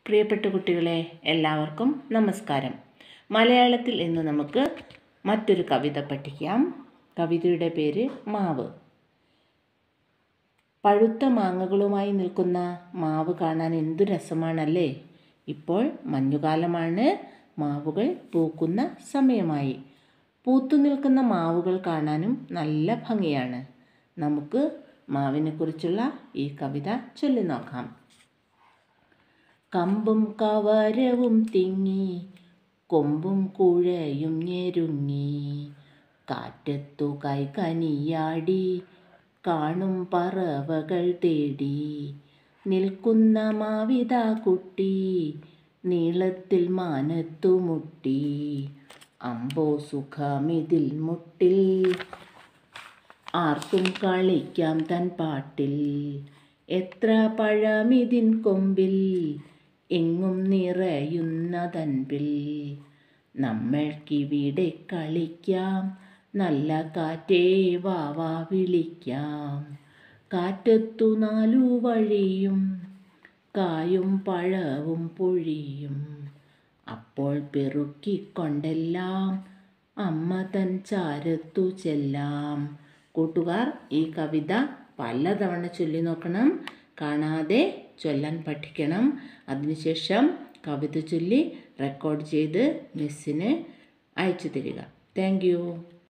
പ്രിയപ്പെട്ട കുട്ടികളെ എല്ലാവർക്കും നമസ്കാരം മലയാളത്തിൽ ഇന്ന് നമുക്ക് മറ്റൊരു കവിത പഠിക്കാം കവിതയുടെ പേര് മാവ് പഴുത്ത മാങ്ങകളുമായി നിൽക്കുന്ന മാവ് കാണാൻ എന്തു രസമാണല്ലേ ഇപ്പോൾ മഞ്ഞുകാലമാണ് മാവുകൾ പൂക്കുന്ന സമയമായി പൂത്തു നിൽക്കുന്ന മാവുകൾ കാണാനും നല്ല ഭംഗിയാണ് നമുക്ക് മാവിനെക്കുറിച്ചുള്ള ഈ കവിത ചൊല്ലി നോക്കാം കമ്പും കവരവും തിങ്ങി കൊമ്പും കുഴയും ഞെരുങ്ങി കാറ്റത്തു കൈകനിയാടി കാണും പറവകൾ തേടി നിൽക്കുന്ന മാവിത കുട്ടി നീളത്തിൽ മാനത്തു മുട്ടി അമ്പോ സുഖമിതിൽ മുട്ടിൽ ആർക്കും കളിക്കാം തൻ പാട്ടിൽ എത്ര പഴമിതിൻ കൊമ്പിൽ എങ്ങും നിറയുന്നതൻപിൽ നമ്മൾക്കിവിടെ കളിക്കാം നല്ല കാറ്റേ വാവാ വിളിക്കാം കാറ്റത്തു നാലു വഴിയും കായും പഴവും പൊഴിയും അപ്പോൾ പെറുക്കിക്കൊണ്ടെല്ലാം അമ്മ തൻ ചാരത്തു ചെല്ലാം കൂട്ടുകാർ ഈ കവിത പലതവണ ചൊല്ലി നോക്കണം കാണാതെ ചൊല്ലാൻ പഠിക്കണം അതിനുശേഷം കവിത ചൊല്ലി റെക്കോർഡ് ചെയ്ത് മിസ്സിന് അയച്ചു തരിക താങ്ക്